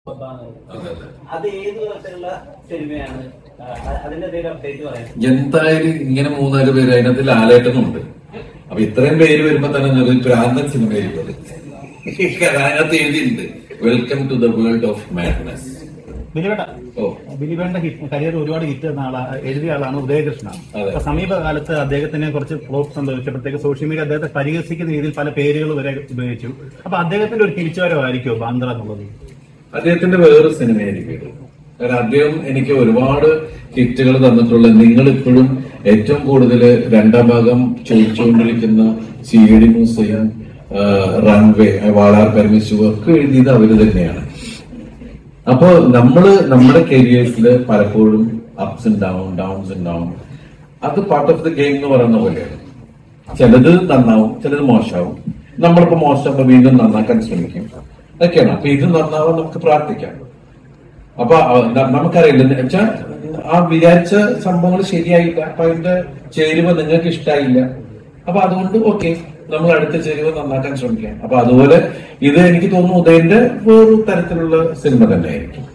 അതെ അതെ അത് ഏത് തരത്തിലുള്ള സിനിമയാണ് ആ, അതിന്റെ എന്തെങ്കിലും അപ്ഡേറ്റ് പറയാം എന്തായാലും ഇങ്ങനെ മൂന്നാല് പേര് അതിനകത്ത് ലാലേട്ടനുണ്ട് അപ്പൊ ഇത്രയും പേര് വരുമ്പോ തന്നെ നിങ്ങൾക്ക് ഒരു പ്രാന്തൻ സിനിമയിലുള്ളത് അതിനകത്ത് എഴുതിയിട്ടുണ്ട് welcome to the world of madness ബിലിവേട്ട ഓ ബിലിവേണ്ട കരിയർ ഒരുപാട് ഹിറ്റ് തന്ന ആളാ എഴുതിയ ആളാണ് ഉദയകൃഷ്ണ അതെ. അപ്പൊ സമീപകാലത്ത് അദ്ദേഹത്തിന് കുറച്ച് ഫ്ലോപ്പ് സംഭവിച്ചപ്പോഴത്തേക്ക് സോഷ്യൽ മീഡിയ അദ്ദേഹത്തെ പരിഹസിക്കുന്ന രീതിയിൽ പല പേരുകൾ വരെ ഉപയോഗിച്ചു അപ്പൊ അദ്ദേഹത്തിന്റെ ഒരു തിരിച്ചുവരവായിരിക്കുമോ ബാന്ദ്ര എന്നുള്ളത് അദ്ദേഹത്തിന്റെ വേറൊരു സിനിമയായിരിക്കും ഇത് കാരണം അദ്ദേഹം എനിക്ക് ഒരുപാട് ഹിറ്റുകൾ തന്നിട്ടുള്ള നിങ്ങൾ ഇപ്പോഴും ഏറ്റവും കൂടുതൽ രണ്ടാം ഭാഗം ചോദിച്ചുകൊണ്ടിരിക്കുന്ന സി ഡി മ്യൂസിയം റൺവേ വാളാർ പരമേശ്വർ ഒക്കെ എഴുതിയത് അവര് തന്നെയാണ് അപ്പൊ നമ്മള് നമ്മുടെ കരിയേഴ്സിൽ പലപ്പോഴും ups and down downs and down അത് പാർട്ട് ഓഫ് ദി ഗെയിം എന്ന് പറയുന്ന പോലെയാണ് ചിലത് നന്നാവും ചിലത് മോശമാവും നമ്മളിപ്പോ മോശമാകുമ്പോ വീണ്ടും നന്നാക്കാൻ ശ്രമിക്കും അതൊക്കെയാണ് അപ്പൊ ഇത് നന്നാവാൻ നമുക്ക് പ്രാർത്ഥിക്കാം അപ്പൊ അ- ന- നമുക്കറിയില്ല എന്ന് വെച്ചാ ആ വിചാരിച്ച സംഭവങ്ങൾ ശരിയായില്ല അപ്പൊ അതിന്റെ ചേരുവ നിങ്ങൾക്ക് ഇഷ്ടായില്ല അപ്പൊ അതുകൊണ്ട് ഓക്കെ നമ്മൾ അടുത്ത ചേരുവ നന്നാക്കാൻ ശ്രമിക്കാം അപ്പൊ അതുപോലെ ഇത് എനിക്ക് തോന്നുന്നു ഉദയന്റെ വേറൊരു തരത്തിലുള്ള സിനിമ തന്നെയായിരിക്കും